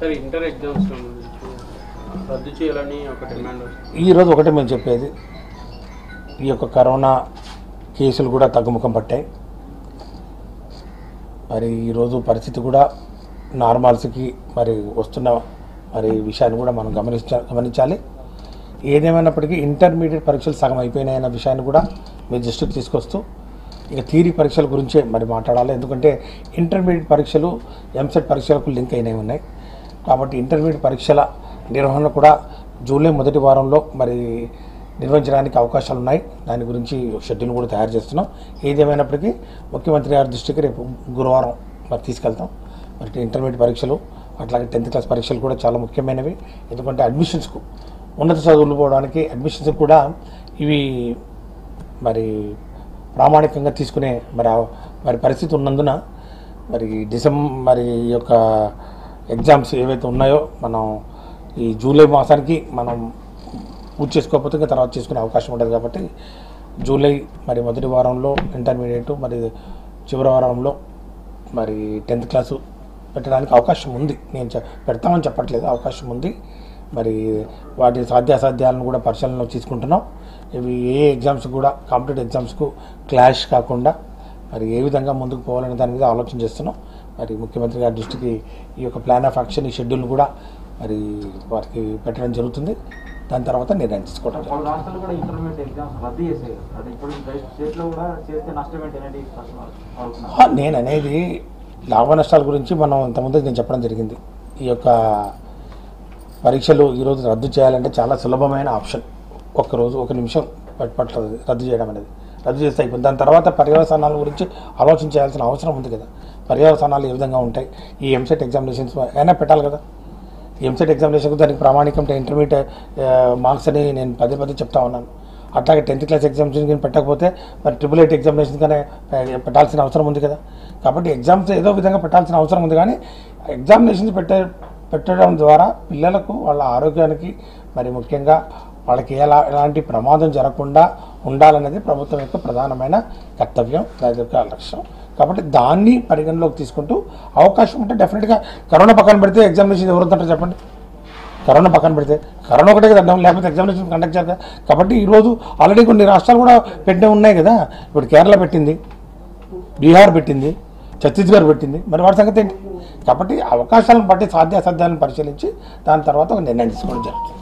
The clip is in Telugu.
సార్ ఇంటర్ ఎగ్జామ్స్ సంబంధించి రద్దు చేయాలని ఒక డిమాండ్ వస్తుంది ఈరోజు ఒకటే మేము చెప్పేది ఈ యొక్క కరోనా కేసులు కూడా తగ్గుముఖం పట్టాయి మరి ఈరోజు పరిస్థితి కూడా నార్మాల్స్కి మరి వస్తున్న మరి విషయాన్ని కూడా మనం గమనించ గమనించాలి ఏదేమైనప్పటికీ ఇంటర్మీడియట్ పరీక్షలు సగం అయిపోయినాయన్న విషయాన్ని కూడా మీ దృష్టికి తీసుకొస్తూ ఇక థీరీ పరీక్షల గురించే మరి మాట్లాడాలి ఎందుకంటే ఇంటర్మీడియట్ పరీక్షలు ఎంసెట్ పరీక్షలకు లింక్ అయినవి ఉన్నాయి కాబట్టి ఇంటర్మీడియట్ పరీక్షల నిర్వహణ కూడా జూలై మొదటి వారంలో మరి నిర్వహించడానికి అవకాశాలు ఉన్నాయి దాని గురించి షెడ్యూల్ కూడా తయారు చేస్తున్నాం ఏదేమైనప్పటికీ ముఖ్యమంత్రి గారి దృష్టికి రేపు గురువారం మరి తీసుకెళ్తాం మరి ఇంటర్మీడియట్ పరీక్షలు అట్లాగే టెన్త్ క్లాస్ పరీక్షలు కూడా చాలా ముఖ్యమైనవి ఎందుకంటే అడ్మిషన్స్కు ఉన్నత చదువులు పోవడానికి అడ్మిషన్స్ కూడా ఇవి మరి ప్రామాణికంగా తీసుకునే మరి ఆ- మరి పరిస్థితి ఉన్నందున మరి డిసెంబర్ మరి ఈ యొక్క ఎగ్జామ్స్ ఏవైతే ఉన్నాయో మనం ఈ జూలై మాసానికి మనం పూర్తి చేసుకోకపోతే ఇంకా తర్వాత చేసుకునే అవకాశం ఉంటుంది కాబట్టి జూలై మరి మొదటి వారంలో ఇంటర్మీడియట్ మరి చివరి వారంలో మరి టెన్త్ క్లాసు పెట్టడానికి అవకాశం ఉంది నేను చె- పెడతామని చెప్పట్లేదు అవకాశం ఉంది మరి వాటి సాధ్యాసాధ్యాలను కూడా పరిశీలనలో తీసుకుంటున్నాం ఇవి ఏ ఎగ్జామ్స్ కూడా కాంపిటేటివ్ ఎగ్జామ్స్కు క్లాష్ కాకుండా మరి ఏ విధంగా ముందుకు పోవాలనే దాని మీద ఆలోచన చేస్తున్నాం మరి ముఖ్యమంత్రి గారి దృష్టికి ఈ యొక్క ప్లాన్ ఆఫ్ యాక్షన్ ఈ షెడ్యూల్ కూడా మరి వారికి పెట్టడం జరుగుతుంది దాని తర్వాత నిర్ణయం తీసుకోవడం జరుగుతుంది. పలు రాష్ట్రాలు కూడా ఇంటర్మీడియట్ ఎగ్జామ్స్ రద్దు చేసాయి అది ఇప్పుడు స్టేట్ లో కూడా చేస్తే నష్టం ఏంటి అనేది ప్రశ్న అడుగుతున్నారు ఆ, నేను అనేది లాభ నష్టాల గురించి మనం ఇంతకుముందు నేను చెప్పడం జరిగింది ఈ యొక్క పరీక్షలు ఈరోజు రద్దు చేయాలంటే చాలా సులభమైన ఆప్షన్ ఒక్కరోజు ఒక నిమిషం పట్- పడుతుంది రద్దు చేయడం అనేది రద్దు చేస్తే అయిపోయింది దాని తర్వాత పర్యవసానాల గురించి ఆలోచన చేయాల్సిన అవసరం ఉంది కదా పర్యవసానాలు ఏ విధంగా ఉంటాయి ఈ ఎంసెట్ ఎగ్జామినేషన్స్ అయినా పెట్టాలి కదా ఎంసెట్ ఎగ్జామినేషన్కు దానికి ప్రామాణికం ఇంటర్మీడియట్ మార్క్స్ అని నేను పదే పదే చెప్తా ఉన్నాను అట్లాగే టెన్త్ క్లాస్ ఎగ్జామినేషన్ కానీ పెట్టకపోతే మరి ట్రిపుల్ ఎయిట్ ఎగ్జామినేషన్ కానీ పెట్టాల్సిన అవసరం ఉంది కదా కాబట్టి ఎగ్జామ్స్ ఏదో విధంగా పెట్టాల్సిన అవసరం ఉంది కానీ ఎగ్జామినేషన్స్ పెట్టే పెట్టడం ద్వారా పిల్లలకు వాళ్ళ ఆరోగ్యానికి మరి ముఖ్యంగా వాళ్ళకి ఎలా ఎలాంటి ప్రమాదం జరగకుండా ఉండాలనేది ప్రభుత్వం యొక్క ప్రధానమైన కర్తవ్యం దాని యొక్క లక్ష్యం కాబట్టి దాన్ని పరిగణలోకి తీసుకుంటూ అవకాశం ఉంటే డెఫినెట్గా కరోనా పక్కన పెడితే ఎగ్జామినేషన్ ఎవరు వద్దంటారు చెప్పండి కరోనా పక్కన పెడితే కరోనా ఒకటే కదా అడ్డం లేకపోతే ఎగ్జామినేషన్ కండక్ట్ చేద్దాం కాబట్టి ఈరోజు ఆల్రెడీ కొన్ని రాష్ట్రాలు కూడా పెట్టే ఉన్నాయి కదా ఇప్పుడు కేరళ పెట్టింది బీహార్ పెట్టింది ఛత్తీస్గఢ్ పెట్టింది మరి వాటి సంగతి ఏంటి కాబట్టి అవకాశాలను బట్టి సాధ్యాసాధ్యాలను పరిశీలించి దాని తర్వాత ఒక నిర్ణయం తీసుకోవడం జరుగుతుంది